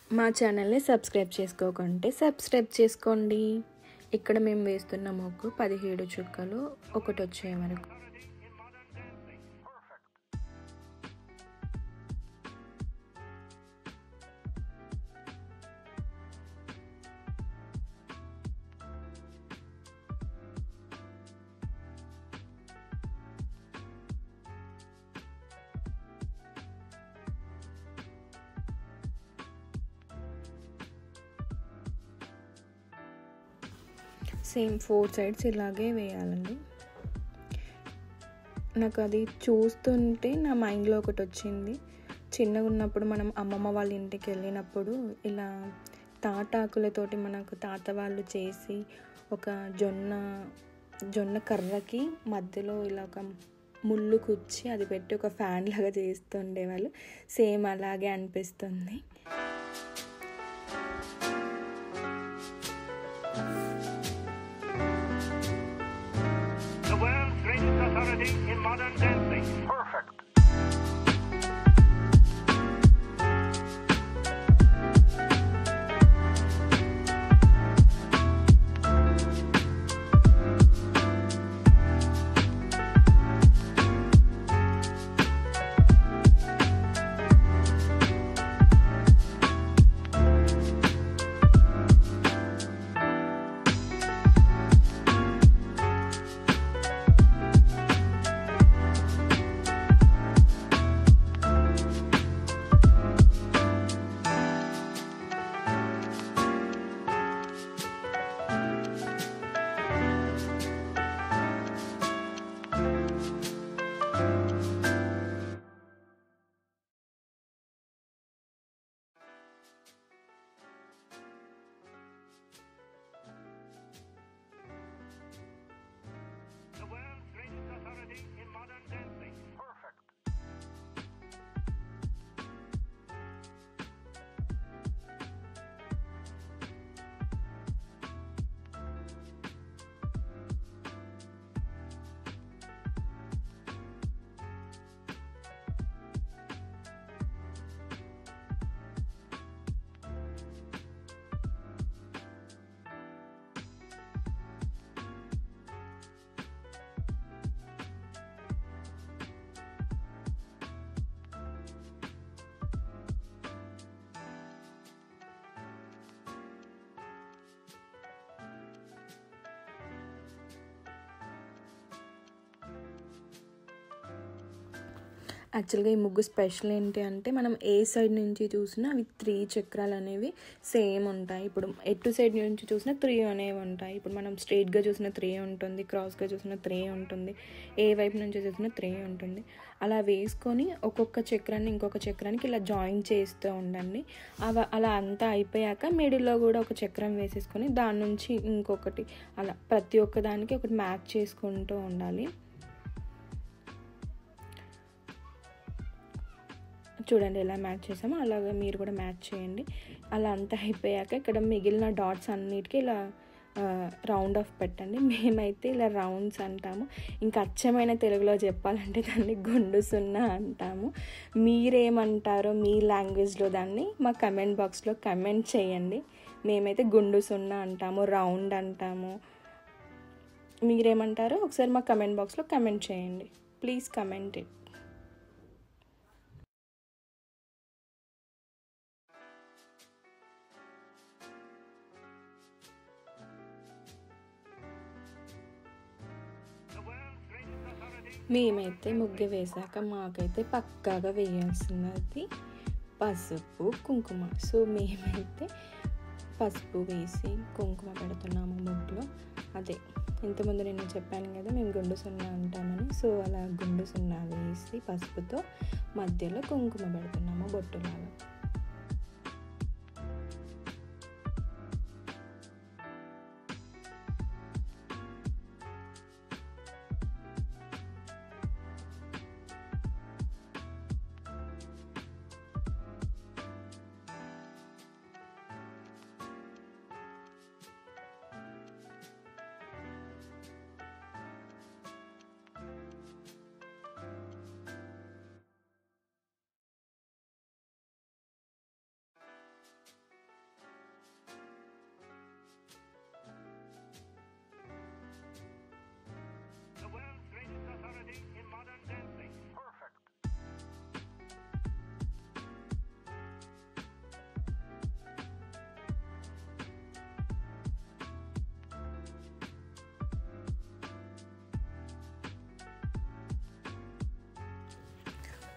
మా ఛానల్ని subscribe చేసుకోకుంటే subscribe చేసుకోండి ఇక్కడ మేము వేస్తున్న మొగ్గు పదిహేడు చుక్కలు ఒకటి వచ్చే వరకు సేమ్ ఫోర్ సైడ్స్ ఇలాగే వేయాలండి నాకు అది చూస్తుంటే నా మైండ్లో ఒకటి వచ్చింది చిన్నగా ఉన్నప్పుడు మనం అమ్మమ్మ వాళ్ళ ఇంటికి వెళ్ళినప్పుడు ఇలా తాటాకులతోటి మనకు తాత వాళ్ళు చేసి ఒక జొన్న జొన్న కర్రకి మధ్యలో ఇలా ఒక ముళ్ళు కుచ్చి అది పెట్టి ఒక ఫ్యాన్ లాగా చేస్తుండేవాళ్ళు సేమ్ అలాగే అనిపిస్తుంది The world's greatest authority in modern dancing. Perfect. The world's greatest authority in modern dancing. Perfect. యాక్చువల్గా ఈ ముగ్గు స్పెషల్ ఏంటి అంటే మనం ఏ సైడ్ నుంచి చూసినా అవి త్రీ చక్రాలు అనేవి సేమ్ ఉంటాయి ఇప్పుడు ఎటు సైడ్ నుంచి చూసినా త్రీ అనేవి ఉంటాయి ఇప్పుడు మనం స్ట్రైట్గా చూసిన త్రీ ఉంటుంది క్రాస్గా చూసిన త్రీ ఉంటుంది ఏ వైపు నుంచి చూసినా త్రీ ఉంటుంది అలా వేసుకొని ఒక్కొక్క చక్రాన్ని ఇంకొక చక్రానికి ఇలా జాయిన్ చేస్తూ ఉండండి అవ అలా అంతా అయిపోయాక మిడిల్లో కూడా ఒక చక్రం వేసేసుకొని దాని నుంచి ఇంకొకటి అలా ప్రతి ఒక్క దానికి ఒకటి మ్యాచ్ చేసుకుంటూ ఉండాలి చూడండి ఎలా మ్యాచ్ చేసామో అలాగే మీరు కూడా మ్యాచ్ చేయండి అలా అంతా అయిపోయాక ఇక్కడ మిగిలిన డాట్స్ అన్నిటికీ ఇలా రౌండ్ ఆఫ్ పెట్టండి మేమైతే ఇలా రౌండ్స్ అంటాము ఇంకా అచ్చమైన తెలుగులో చెప్పాలంటే దాన్ని గుండు సున్నా అంటాము మీరేమంటారో మీ లాంగ్వేజ్లో దాన్ని మా కమెంట్ బాక్స్లో కమెంట్ చేయండి మేమైతే గుండు సున్నా అంటాము రౌండ్ అంటాము మీరేమంటారో ఒకసారి మా కమెంట్ బాక్స్లో కమెంట్ చేయండి please comment it The world's greatest authority. మేమైతే ముగ్గు వేసాక మాకైతే పక్కాగా వేయాల్సినది పసుపు కుంకుమ సో మేమైతే పసుపు వేసి కుంకుమ పెడుతున్నాము ముగ్గులో అదే ఇంతకుముందు నేను చెప్పాను కదా మేము గుండు సున్నా అంటామని సో అలా గుండు సున్నా వేసి పసుపుతో మధ్యలో కుంకుమ పెడుతున్నాము బొట్టులాగా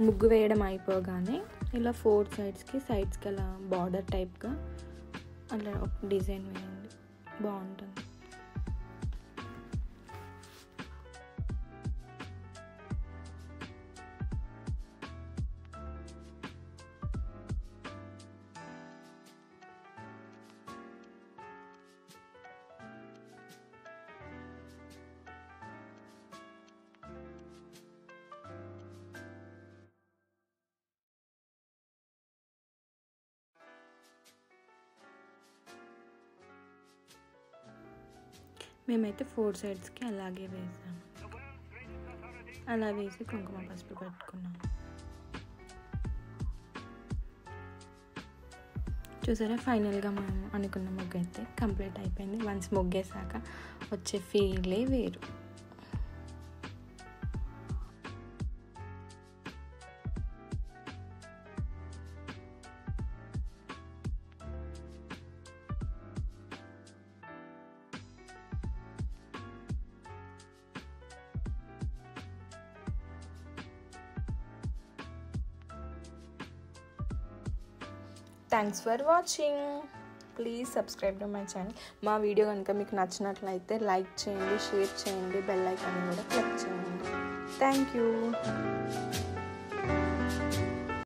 ముగ్గు వేయడం అయిపోగానే ఇలా ఫోర్ సైడ్స్కి సైడ్స్కి అలా బార్డర్ టైప్గా అలా ఒక డిజైన్ వేయండి బాగుంటుంది మేమైతే ఫోర్ సైడ్స్కి అలాగే వేసాము అలా వేసి కుంకుమ పసుపు పెట్టుకున్నాము చూసారా ఫైనల్గా మనం అనుకున్న ముగ్గు అయితే కంప్లీట్ అయిపోయింది వన్స్ ముగ్గేసాక వచ్చే ఫీలే వేరు thanks for watching please subscribe to my channel మా వీడియో కనుక మీకు నచ్చినట్లయితే లైక్ చేయండి షేర్ చేయండి బెల్ ఐకాన్ కూడా క్లిక్ చేయండి థ్యాంక్ యూ